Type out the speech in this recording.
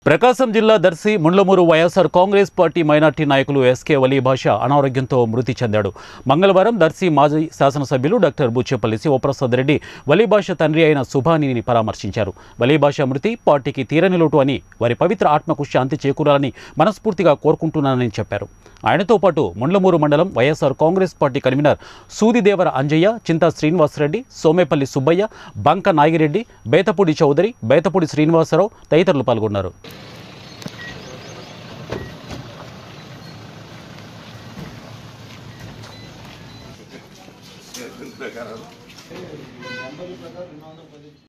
ప్రకాశం జిల్లా Darsi Mundlamuru YSR Congress party minority నాయకులు SK Vali Basha అనారోగ్యంతో మృతి చెందాడు మంగళవారం దర్శి మాజీ శాసనసభ్యులు డాక్టర్ బుచ్చేపల్లి శివప్రసాద్ రెడ్డి వలీ భాష తండ్రి అయిన సుభానిని పరామర్శించారు వలీ భాష మృతి పార్టీకి తీరని లోటు అని వారి పవిత్ర ఆత్మకు శాంతి చేకూరాలని మనస్ఫూర్తిగా కోరుకుంటున్నానని చెప్పారు ఆయనతో పాటు ముండ్లమూరు మండలం YSR Congress party convener Sudidevara Anjaiah Chinta Srinivasareddy Somepalli Subbaiah Banka Nagireddy Bethapudi Chowdary Bethapudi Srinivasarao తదితరులు పాల్గొన్నారు నెంబర్ల ప్రకారం రెండు వందల పది